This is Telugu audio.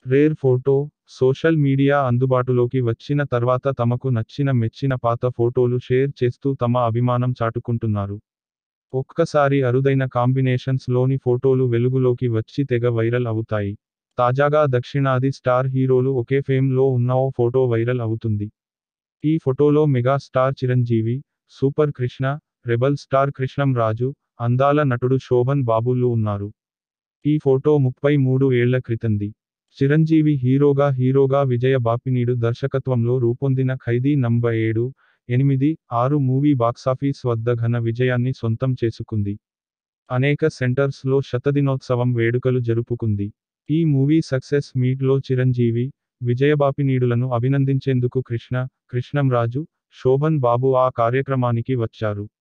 రేర్ ఫోటో సోషల్ మీడియా అందుబాటులోకి వచ్చిన తర్వాత తమకు నచ్చిన మెచ్చిన పాత ఫోటోలు షేర్ చేస్తూ తమ అభిమానం చాటుకుంటున్నారు ఒక్కసారి అరుదైన కాంబినేషన్స్ లోని ఫోటోలు వెలుగులోకి వచ్చి తెగ వైరల్ అవుతాయి తాజాగా దక్షిణాది స్టార్ హీరోలు ఒకే ఫేమ్ లో ఉన్న ఓ ఫోటో వైరల్ అవుతుంది ఈ ఫోటోలో mega star Chiranjeevi super Krishna rebel star Krishnam Raju అందాల నటుడు శోభన్ బాబులు ఉన్నారు ఈ ఫోటో ముప్పై మూడు ఏళ్ల క్రితంది చిరంజీవి హీరోగా హీరోగా విజయ బాపినీడు దర్శకత్వంలో రూపొందిన ఖైదీ నంబర్ ఏడు ఎనిమిది ఆరు మూవీ బాక్సాఫీస్ వద్ద ఘన విజయాన్ని సొంతం చేసుకుంది అనేక సెంటర్స్ లో శతదినోత్సవం వేడుకలు జరుపుకుంది ఈ మూవీ సక్సెస్ మీట్ లో చిరంజీవి విజయబాపినీడులను అభినందించేందుకు కృష్ణ కృష్ణంరాజు శోభన్ బాబు ఆ కార్యక్రమానికి వచ్చారు